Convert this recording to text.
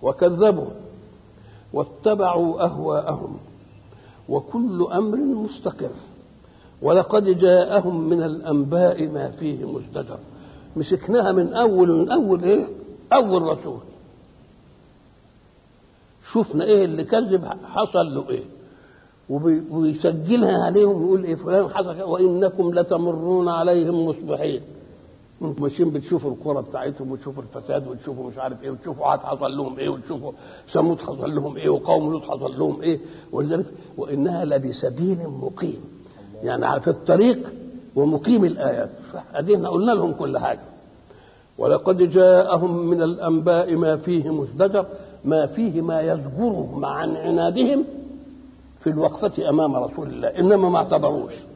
وكذبوا واتبعوا اهواءهم وكل امر مستقر ولقد جاءهم من الانباء ما فيه مزدجر مسكناها من اول من اول ايه اول رسول شفنا ايه اللي كذب حصل له ايه ويسجلها عليهم ويقول ايه فلان حصل وانكم لتمرون عليهم مصبحين انتم ماشيين بتشوفوا الكرة بتاعتهم وتشوفوا الفساد وتشوفوا مش عارف ايه وتشوفوا عاد حصل لهم ايه وتشوفوا ثمود حصل لهم ايه وقوم لوط حصل لهم ايه ولذلك وانها لبسبيل مقيم يعني في الطريق ومقيم الايات فادينا قلنا لهم كل حاجه ولقد جاءهم من الانباء ما فيه مزدجر ما فيه ما يزجرهم عن عنادهم في الوقفة أمام رسول الله إنما ما اعتبروش